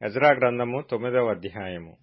Ezra గ్రంథము తొమ్మిదవ అధ్యాయము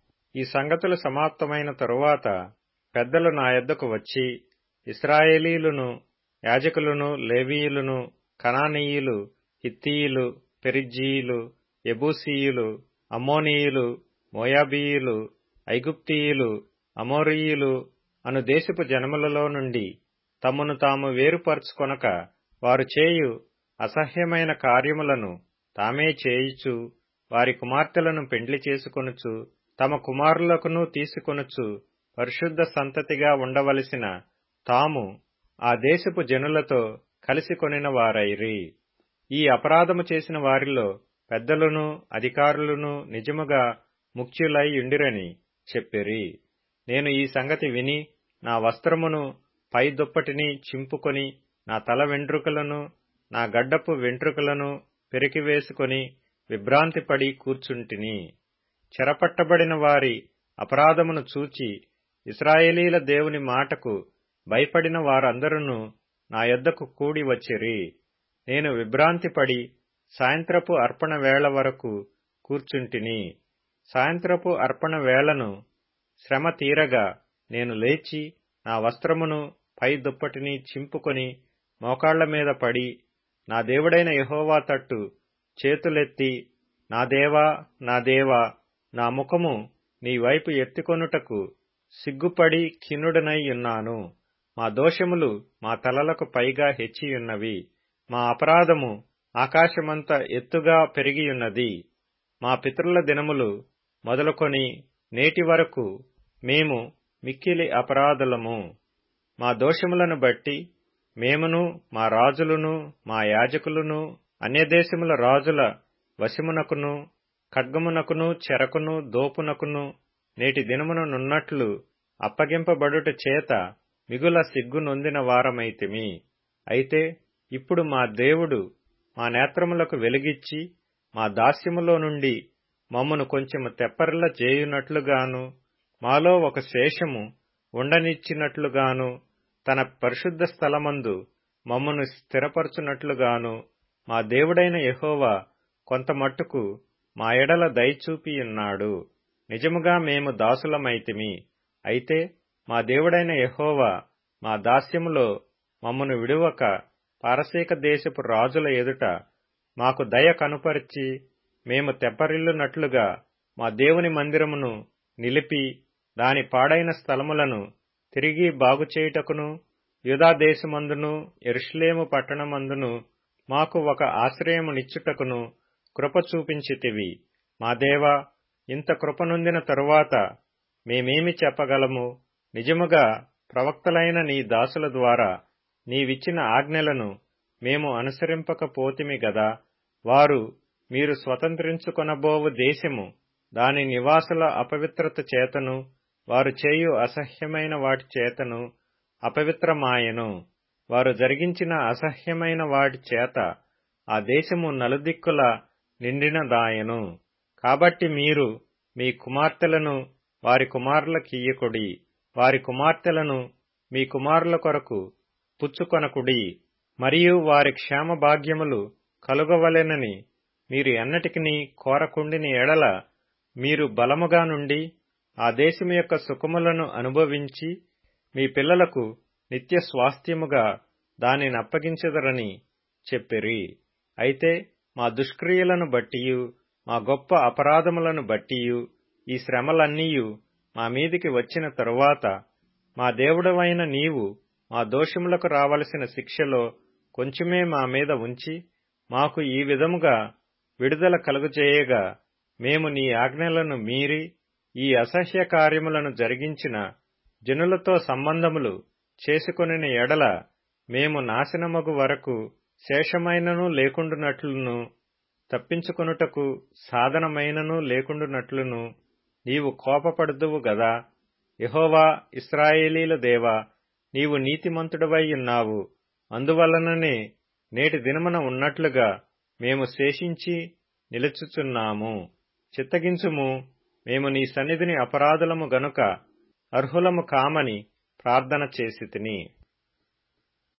ఈ సంగతులు సమాప్తమైన తరువాత పెద్దలు నా యొద్దకు వచ్చి ఇస్రాయేలీలును యాజకులను లేవీయులను కనానీయులు హిత్తీయులు పెరిజ్జీయులు యెబూసీయులు అమ్మోనీయులు మోయాబీయులు ఐగుప్తీయులు అమోరీయులు అను దేశపు జనములలో నుండి తమను తాము వేరుపరచుకొనక వారు చేయు అసహ్యమైన కార్యములను తామే చేయుచు వారి కుమార్తెలను పెండ్లి చేసుకొనుచు తమ కుమారులకును తీసుకొనుచు పరిశుద్ధ సంతతిగా ఉండవలసిన తాము ఆ దేశపు జనులతో కలిసి కొనిన వారైరి ఈ అపరాధము చేసిన వారిలో పెద్దలును అధికారులను నిజముగా ముఖ్యులై ఉండిరని చెప్పిరి నేను ఈ సంగతి విని నా వస్త్రమును పై దుప్పటిని చింపుకొని నా తల వెంట్రుకలను నా గడ్డపు వెంట్రుకలను పెరికివేసుకొని విభ్రాంతిపడి కూర్చుంటిని చెరపట్టబడిన వారి అపరాధమును చూచి ఇస్రాయేలీల దేవుని మాటకు భయపడిన వారందరూ నా యొద్దకు కూడి వచ్చిరి నేను విభ్రాంతిపడి సాయంత్రపు అర్పణ వేళ వరకు కూర్చుంటిని సాయంత్రపు అర్పణ వేళను శ్రమ తీరగా నేను లేచి నా వస్త్రమును పై దుప్పటిని చింపుకొని మోకాళ్ల మీద పడి నా దేవుడైన యహోవా తట్టు చేతులెత్తి నా దేవా నా దేవా నా ముఖము నీ వైపు ఎత్తికొనుటకు సిగ్గుపడి ఖిన్నుడనై ఉన్నాను మా దోషములు మా తలలకు పైగా హెచ్చియున్నవి మా అపరాధము ఆకాశమంత ఎత్తుగా పెరిగియున్నది మా పితరుల దినములు మొదలుకొని నేటి వరకు మేము మిక్కిలి అపరాధులము మా దోషములను బట్టి మేమును మా రాజులను మా యాజకులను అన్యదేశముల రాజుల వశమునకును ఖడ్గమునకును చెరకును దోపునకును నేటి దినమున నున్నట్లు అప్పగింపబడుట చేత మిగుల సిగ్గు నొందిన వారమైతిమి అయితే ఇప్పుడు మా దేవుడు మా నేత్రములకు వెలుగిచ్చి మా దాస్యములో నుండి మమ్మను కొంచెము తెప్పరిల్ల చేయునట్లుగాను మాలో ఒక శేషము ఉండనిచ్చినట్లుగాను తన పరిశుద్ధ స్థలమందు మమ్మను స్థిరపరచునట్లుగాను మా దేవుడైన యహోవా కొంత మట్టుకు మా ఎడల దయచూపియున్నాడు నిజముగా మేము దాసులమైతిమి అయితే మా దేవుడైన యహోవా మా దాస్యములో మమ్మను విడువక పారసీక దేశపు రాజుల ఎదుట మాకు దయ కనుపరిచి మేము తెప్పరిల్లునట్లుగా మా దేవుని మందిరమును నిలిపి దాని పాడైన స్థలములను తిరిగి బాగుచేయుటకును యూదాదేశమందును ఎరుషులేము పట్టణమందును మాకు ఒక ఆశ్రయమునిచ్చుటకును కృప చూపించితివి మా దేవా ఇంత కృపనొందిన తరువాత మేమేమి చెప్పగలము నిజముగా ప్రవక్తలైన నీ దాసుల ద్వారా నీవిచ్చిన ఆజ్ఞలను మేము అనుసరింపకపోతిమి గదా వారు మీరు స్వతంత్రించుకొనబోవు దేశము దాని నివాసుల అపవిత్రత చేతను వారు చేయు అసహ్యమైన వాటి చేతను అపవిత్రమాయెను వారు జరిగించిన అసహ్యమైన వాటి చేత ఆ దేశము నలుదిక్కుల నిండినదాయెను కాబట్టి మీరు మీ కుమార్తెలను వారి కుమారులకియ్యకుడి వారి కుమార్తెలను మీ కుమారుల కొరకు పుచ్చుకొనకుడి మరియు వారి క్షేమ భాగ్యములు కలుగవలెనని మీరు ఎన్నటికిని కోరకుండిని ఎడల మీరు బలముగా నుండి ఆ దేశము యొక్క సుఖములను అనుభవించి మీ పిల్లలకు నిత్య స్వాస్థ్యముగా దానిని అప్పగించెదరని చెప్పిరి అయితే మా దుష్క్రియలను బట్టియు మా గొప్ప అపరాధములను బట్టియు ఈ శ్రమలన్నీయు మా మీదికి వచ్చిన తరువాత మా దేవుడవైన నీవు మా దోషములకు రావలసిన శిక్షలో కొంచెమే మా మీద ఉంచి మాకు ఈ విధముగా విడుదల కలుగజేయగా మేము నీ ఆజ్ఞలను మీరి ఈ అసహ్య కార్యములను జరిగించిన జనులతో సంబంధములు చేసుకొనిన ఎడల మేము నాశనమగు వరకు శేషమైనను లేకుండునట్లును తప్పించుకొనుటకు సాధనమైనను లేకుండునట్లును నీవు కోపపడుదువు గదా యహోవా ఇస్రాయేలీల దేవా నీవు నీతిమంతుడవై ఉన్నావు అందువలననే నేటి దినమున ఉన్నట్లుగా మేము శేషించి నిలుచుచున్నాము చిత్తగించుము మేము నీ సన్నిధిని అపరాధులము గనుక అర్హులము కామని ప్రార్థన చేసి తిని